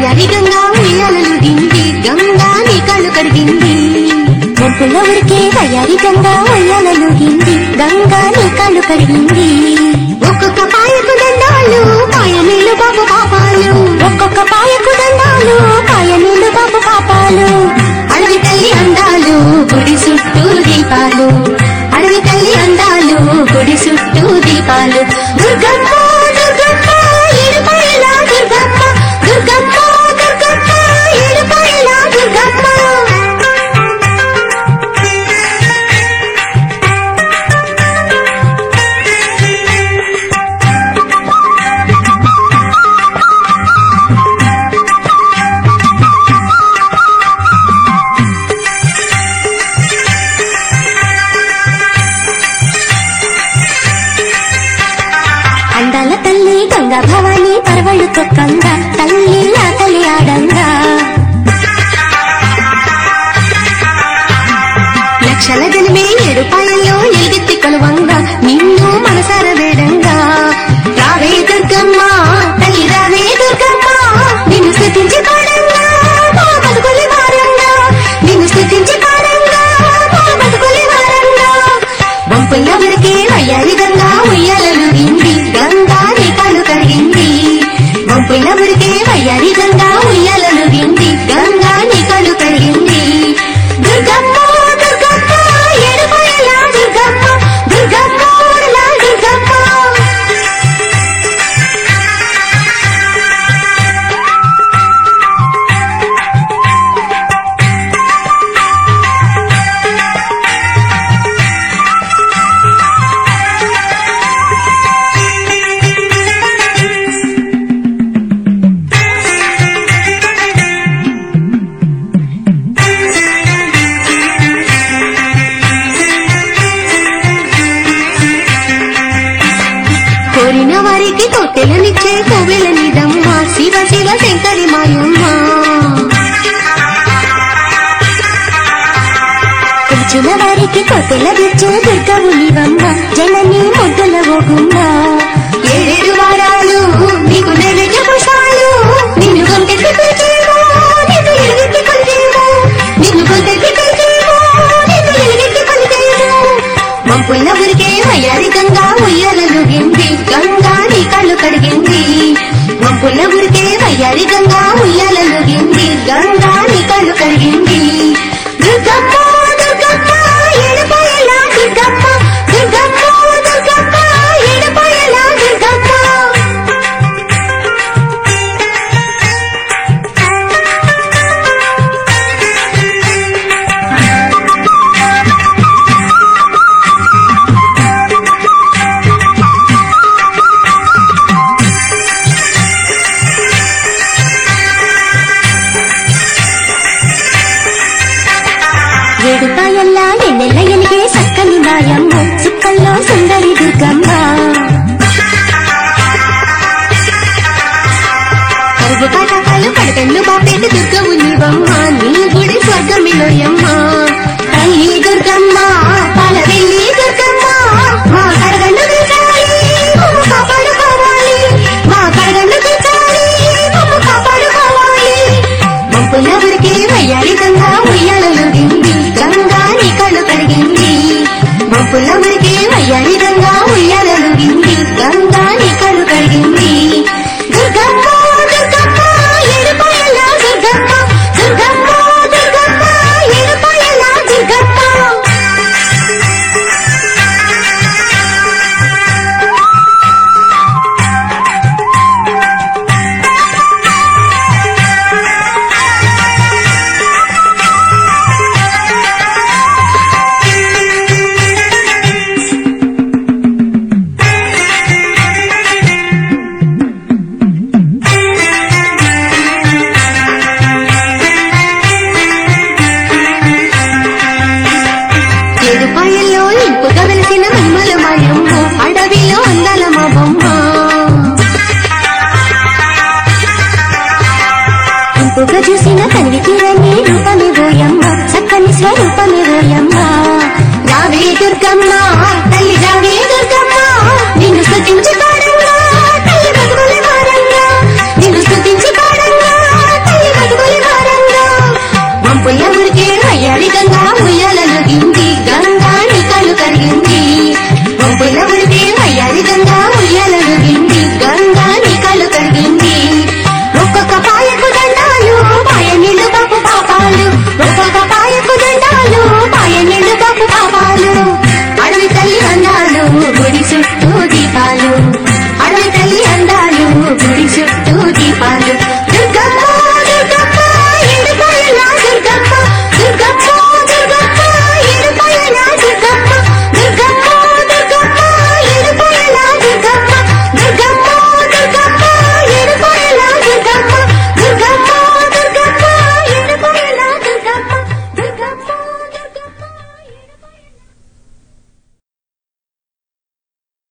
వయ్యారి గంగా ఉయ్యాలలు దింది గంగా నీ కళ్ళు కడిగింది ఒంపుల ఊరికే వయ్యారి గంగా ఉయ్యాలలు గింది గంగా నీ కాళ్ళు కడిగింది ఒక్కొక్క పాయకు దండాలు పాయ నీళ్ళు బాబు పాపాలు ఒక్కొక్క పాయకు దండాలు పాయ నీళ్ళు బాబు పాపాలు అడవి తల్లి అందాలు గుడి చుట్టూ దీపాలు అడవి తల్లి అందాలు గుడి చుట్టూ దీపాలు దుర్గమ్మ దుర్గమ్మ ఏడుపాయల దుర్గమ్మ దుర్గమ్మ దుర్గమ్మ ఏడుపాయల దుర్గమ్మ అందాల తల్లి గంగా భవాని పరవళ్ళు తొక్కంగా తల్లి నా తల్లి ఆడంగా లక్షల జనమే ఏడుపాయల్లో ఎలుగెత్తి కొలువంగా నిన్ను మనసార వేడంగా రావే దుర్గమ్మ తల్లి రావే దుర్గమ్మ నిన్ను స్థుతించి పాడంగా మా బతుకులి వారంగా నిన్ను స్థుతించి పాడంగా మా బతుకులి వారంగా వంపుల వరకే వయ్యాలి గంగా ఉయ్యాలలు గింది గంగా నీ కాళ్ళు కడిగింది వంపుల వరకే వయ్యాలి గంగా ఉయ్యాలలు గింది గంగా నీ కాళ్ళు కడిగింది దుర్గమ్మ దుర్గమ్మ ఏడుపాయల దుర్గమ్మ దుర్గమ్మ ఊరల దుర్గమ్మ కోరిన వారికి తొట్టెలనిచ్చే కోవెలనిదమ్మ శివ శివ శంకరి మాయమ్మ పిలిచిన వారికి కొత్తెల విచ్చే దుర్గవు నీవమ్మ జనని ముద్దుల ఓగుమ్మ ఏడేడు వారాలు నీకు నైవేద్య పుష్పాలు నిన్ను కొంటెత్తి పిలిచేమో నిన్ను ఎలుగెత్తి కొలిచేమో నిన్ను కొంటెత్తి పిలిచేమో నిన్ను ఎలుగెత్తి కొలిచేమో మంపుల ఊరికే వయ్యారి గంగా ఉయ్యాలలు గింది గంగా నీ కళ్ళు కడిగింది మంపుల ఊరికే వయ్యారి గంగా ఉయ్యాలలు గింది గంగా నీ కళ్ళు కడిగింది దుర్గమ్మ దుర్గమ్మ ఏడుపాయల దుర్గమ్మ దుర్గమ్మ దుర్గమ్మ ఏడుపాయల దుర్గమ్మ ఏడుపాయల్లా ఎన్నెల్ల ఎలిగే సక్కని మాయమ్మ సుక్కల్లో సుందరి దుర్గమ్మ కరువు కాటకాలు కడకళ్ళు బాపేట దుర్గవు నీవమ్మ నీ గుడి స్వర్గమిలోయమ్మ తల్లి దుర్గమ్మ పాలవెల్లి దుర్గమ్మ మా కడగండు తీర్చాలి మమ్ము కాపాడుకోవాలి మా కడగండు తీర్చాలి మమ్ము కాపాడుకోవాలి మంపుల ఊరికి వయ్యాలి గంగా ఉయ్యాలలు దింది గంగా నీ కళ్ళు కడిగింది మంపుల ఊరికి వయ్యాలి గంగా ఉయ్యాలలు దింది గంగా నీ కళ్ళు కడిగింది దుర్గమ్మ దుర్గమ్మ ఏడుపాయల దుర్గమ్మ దుర్గమ్మ దుర్గమ్మ ఏడుపాయల దుర్గమ్మ ఏడుపాయల్లో ఇంపుగా వెలిసిన మహిమల మాయమ్మ అడవిలో అందాల మా బొమ్మ ఇంపుగా చూసిన కనివి తీరని రూపమే ఓయమ్మ చక్కని స్వరూపమే ఓయమ్మ రావే దుర్గమ్మ